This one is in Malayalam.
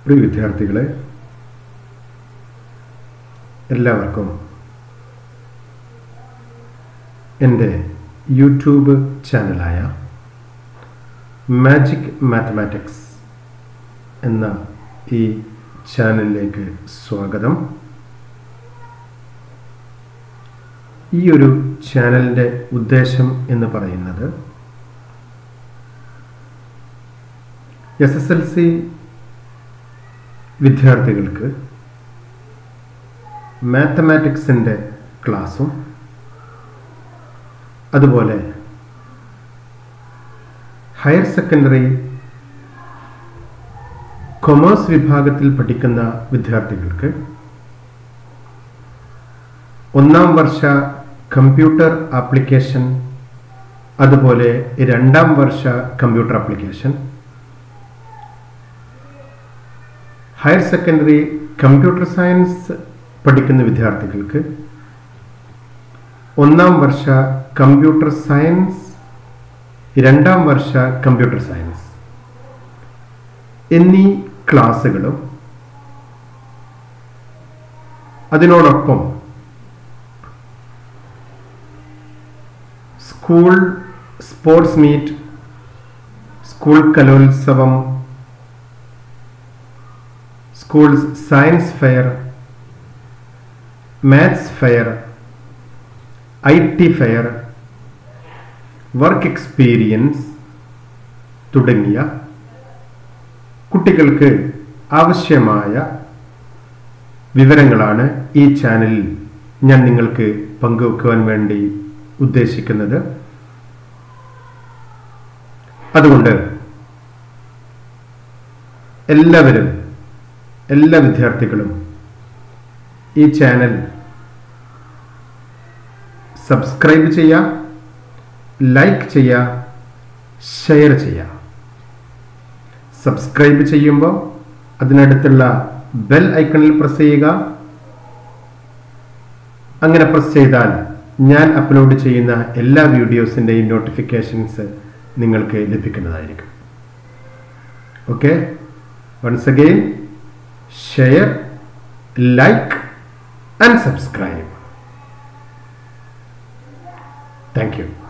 പ്രിയ വിദ്യാർത്ഥികളെ എല്ലാവർക്കും എൻ്റെ യൂട്യൂബ് ചാനലായ മാജിക് മാത്തമാറ്റിക്സ് എന്ന ഈ ചാനലിലേക്ക് സ്വാഗതം ഈ ഒരു ചാനലിൻ്റെ ഉദ്ദേശം എന്ന് പറയുന്നത് എസ് എസ് എൽ സി വിദ്യാർത്ഥികൾക്ക് മാത്തമാറ്റിക്സിൻ്റെ ക്ലാസ്സും അതുപോലെ ഹയർ സെക്കൻഡറി കൊമേഴ്സ് വിഭാഗത്തിൽ പഠിക്കുന്ന വിദ്യാർത്ഥികൾക്ക് ഒന്നാം വർഷ കമ്പ്യൂട്ടർ ആപ്ലിക്കേഷൻ അതുപോലെ രണ്ടാം വർഷ computer application higher secondary computer science പഠിക്കുന്ന വിദ്യാർത്ഥികൾക്ക് ഒന്നാം വർഷ കമ്പ്യൂട്ടർ സയൻസ് രണ്ടാം വർഷ കമ്പ്യൂട്ടർ സയൻസ് എന്നീ ക്ലാസ്സുകളും അതിനോടൊപ്പം സ്കൂൾ സ്പോർട്സ് മീറ്റ് സ്കൂൾ കലോത്സവം school science fair maths fair I T fair work experience തുടങ്ങിയ കുട്ടികൾക്ക് ആവശ്യമായ വിവരങ്ങളാണ് ഈ ചാനലിൽ ഞാൻ നിങ്ങൾക്ക് പങ്കുവെക്കുവാൻ വേണ്ടി ഉദ്ദേശിക്കുന്നത് അതുകൊണ്ട് എല്ലാവരും എല്ലാ വിദ്യാർത്ഥികളും ഈ ചാനൽ സബ്സ്ക്രൈബ് ചെയ്യുക ലൈക്ക് ചെയ്യുക ഷെയർ ചെയ്യുക സബ്സ്ക്രൈബ് ചെയ്യുമ്പോൾ അതിനടുത്തുള്ള ബെൽ ഐക്കണിൽ പ്രസ് ചെയ്യുക അങ്ങനെ പ്രസ് ചെയ്താൽ ഞാൻ അപ്ലോഡ് ചെയ്യുന്ന എല്ലാ വീഡിയോസിൻ്റെയും നോട്ടിഫിക്കേഷൻസ് നിങ്ങൾക്ക് ലഭിക്കുന്നതായിരിക്കും okay once again share like and subscribe thank U